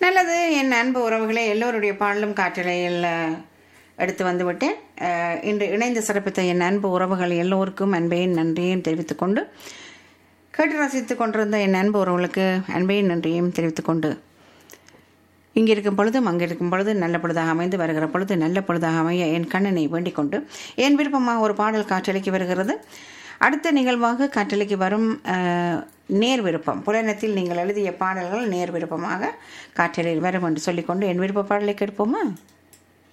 நல்லது என் அன்பு உறவுகளே எல்லோருடைய பாடலும் காற்றலையில் அஹ், எடுத்து வந்து விட்டேன் அஹ், இன்று இணைந்து சிறப்பித்த என் அன்பு உறவுகள் எல்லோருக்கும் அன்பையும் நன்றியையும் தெரிவித்துக் கொண்டு கேட்டு ரசித்துக் கொண்டிருந்த என் அன்பு உறவுகளுக்கு அன்பையும் நன்றியையும் தெரிவித்துக் கொண்டு இங்கே இருக்கும் பொழுதும் அங்கே இருக்கும் பொழுது நல்ல பொழுதாக அமைந்து வருகிற பொழுது நல்ல பொழுதாக அமைய என் கண்ணனை வேண்டிக் கொண்டு என் விருப்பமாக ஒரு பாடல் காற்றலைக்கு வருகிறது அடுத்த நிகழ்வாக காற்றலைக்கு வரும் அஹ், நேர் விருப்பம் புலனத்தில் நீங்கள் எழுதிய பாடல்கள் நேர் விருப்பமாக காற்றலையில் வரும் என்று சொல்லிக்கொண்டு என் விருப்ப பாடலை கேட்போமா